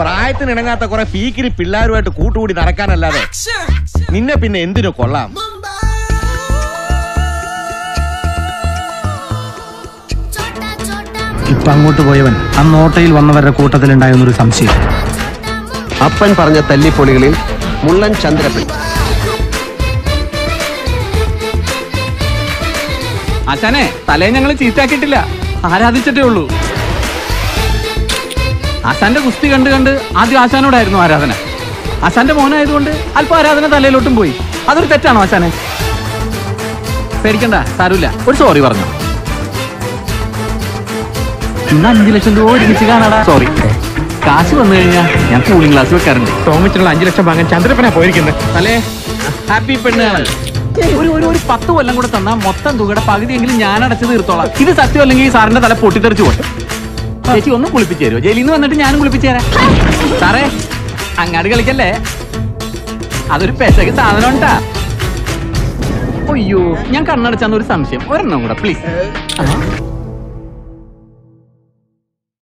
പ്രായത്തിന് ഇണങ്ങാത്ത കുറെ പീക്കിരി പിള്ളേരുമായിട്ട് കൂട്ടുകൂടി നടക്കാനല്ലാതെ നിന്നെ പിന്നെ എന്തിനു കൊള്ളാം ഇപ്പൊ അങ്ങോട്ട് പോയവൻ അന്ന് ഓട്ടയിൽ വന്നവരുടെ കൂട്ടത്തിലുണ്ടായിരുന്നൊരു സംശയം അപ്പൻ പറഞ്ഞ തല്ലിപ്പൊളികളിൽ മുള്ളൻ ചന്ദ്രപ്പൻ ആശാനെ തലേ ഞങ്ങൾ ചീത്താക്കിയിട്ടില്ല ആരാധിച്ചിട്ടേ ഉള്ളൂ ആശാന്റെ കുസ്തി കണ്ട് കണ്ട് ആദ്യം ആശാനോടായിരുന്നു ആരാധന ആശാന്റെ മോനായതുകൊണ്ട് അല്പം ആരാധന തലയിലോട്ടും പോയി അതൊരു തെറ്റാണോ ആശാനെ പേടിക്കണ്ട സാരമില്ല ഒരു സോറി പറഞ്ഞു ഇന്ന് അഞ്ചു ലക്ഷം രൂപ ഒരുമിച്ച് കാണാടാ സോറി കാശ് വന്നു കഴിഞ്ഞാൽ ഞാൻ കൂളിംഗ് ഗ്ലാസ് വെക്കാറുണ്ട് ടോമിച്ചിട്ടുള്ള അഞ്ചു ലക്ഷം വാങ്ങാൻ ചന്ദ്രപ്പനാ പോയിരിക്കുന്നത് അല്ലേ ഹാപ്പി പെണ്ണുകൾ ഒരു ഒരു ഒരു പത്ത് കൊല്ലം കൂടെ തന്നാൽ മൊത്തം തുകയുടെ പകുതിയെങ്കിലും ഞാൻ അടച്ചു തീർത്തോളാം ഇത് സത്യം അല്ലെങ്കിൽ ഈ സാറിന്റെ തല പൊട്ടിത്തെറിച്ചു പോട്ടെ ചേച്ചി ഒന്ന് കുളിപ്പിച്ചു തരുമോ ജയിലിൽ നിന്ന് വന്നിട്ട് ഞാനും കുളിപ്പിച്ചു തരാം സാറേ അങ്ങാട് കളിക്കല്ലേ അതൊരു പെശക് സാധനം ഉണ്ടാ അയ്യോ ഞാൻ കണ്ണടച്ചാന്ന് ഒരു സംശയം ഒരെണ്ണം കൂടെ പ്ലീസ്